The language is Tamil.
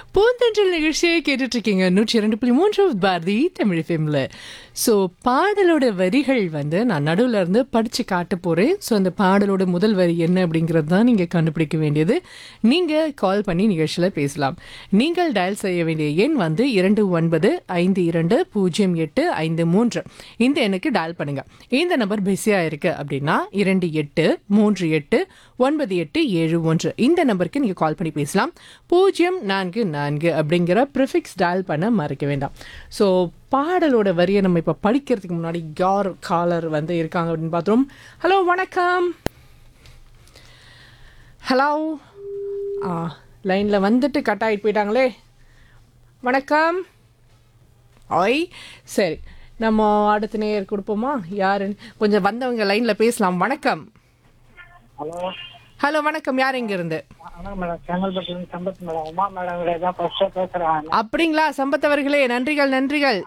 பூந்தென்றல் நிகழ்ச்சியை கேட்டுட்டு இருக்கீங்க நூற்றி இரண்டு புள்ளி மூன்று பாரதி தமிழ் ஃபேமில் ஸோ பாடலோட வரிகள் வந்து நான் நடுவில் இருந்து படித்து காட்ட போகிறேன் ஸோ அந்த பாடலோட முதல் வரி என்ன அப்படிங்கிறது தான் நீங்கள் கண்டுபிடிக்க வேண்டியது நீங்கள் கால் பண்ணி நிகழ்ச்சியில் பேசலாம் நீங்கள் டயல் செய்ய வேண்டிய எண் வந்து இரண்டு ஒன்பது ஐந்து இரண்டு பூஜ்ஜியம் எட்டு ஐந்து மூன்று இந்த எண்ணுக்கு டயல் பண்ணுங்க இந்த நம்பர் பிஸியாக இருக்கு அப்படின்னா இரண்டு எட்டு மூன்று எட்டு ஒன்பது எட்டு ஏழு ஒன்று இந்த நம்பருக்கு நீங்கள் கால் பண்ணி பேசலாம் பூஜ்ஜியம் நான்கு நான்கு அப்படிங்கிற ப்ரிஃபிக்ஸ் டயல் பண்ண மறக்க வேண்டாம் ஸோ பாடலோட வரியை நம்ம இப்போ படிக்கிறதுக்கு முன்னாடி யார் காலர் வந்து இருக்காங்க அப்படின்னு பார்த்தோம் ஹலோ வணக்கம் ஹலோ ஆ லைனில் வந்துட்டு கட் ஆகிட்டு போயிட்டாங்களே வணக்கம் ஓய் சரி நம்ம அடுத்த நேயர் கொடுப்போமா யாருன்னு கொஞ்சம் வந்தவங்க லைனில் பேசலாம் வணக்கம் ஹலோ ஹலோ வணக்கம் யார் இங்க இருந்து வணக்கம் மேடம் செங்கல்பட்டுலேருந்து சம்பத் மேடம் உமா மேடம் தான் ஃபர்ஸ்ட்டாக பேசுகிறேன் அப்படிங்களா சம்பத்தவர்களே நன்றிகள் நன்றிகள்